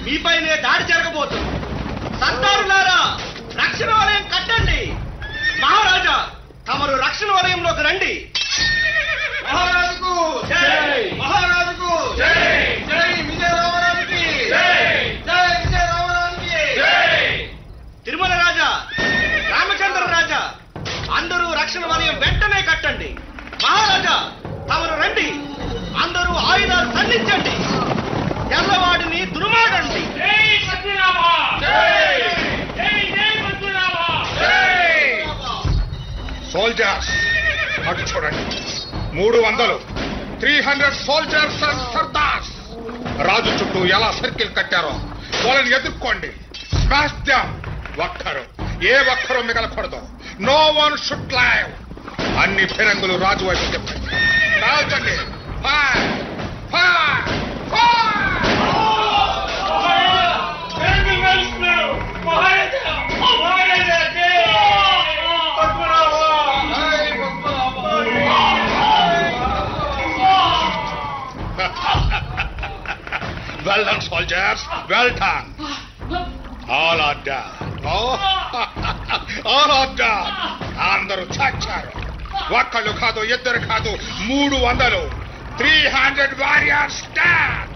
మీపైనే దాడి జరగబోతుంది సర్దారులారా రక్షణ వలయం కట్టండి మహారాజా తమరు రక్షణ వలయంలోకి రండి మహారాజుకు జై! మహారాజుకు జై! జై విజయ రామరాజుకి జై! జై విజయ రామరాజుకి తిరుమల రాజా రామచంద్ర రాజా అందరూ రక్షణ వలయం వెంటనే కట్టండి మహారాజా తమరు రండి అందరూ ఆయుధాలు సంధించండి తెల్లవాడిని దుర్మాడండి సోల్జర్స్ అటు చూడండి మూడు వందలు three hundred soldiers and sardars రాజు చుట్టూ ఎలా సర్కిల్ కట్టారో వాళ్ళని ఎదుర్కోండి స్మాష్ దమ్ ఒక్కరు ఏ ఒక్కరు మిగలకూడదు నో వన్ షుడ్ లైవ్ అన్ని ఫిరంగులు రాజు వైపు చెప్పండి రాజండి fire fire fire Well done, soldiers. Well done. All are done. Oh, all are done. అందరూ చచ్చారు ఒక్కళ్ళు కాదు ఇద్దరు కాదు మూడు వందలు త్రీ హండ్రెడ్ వారియర్స్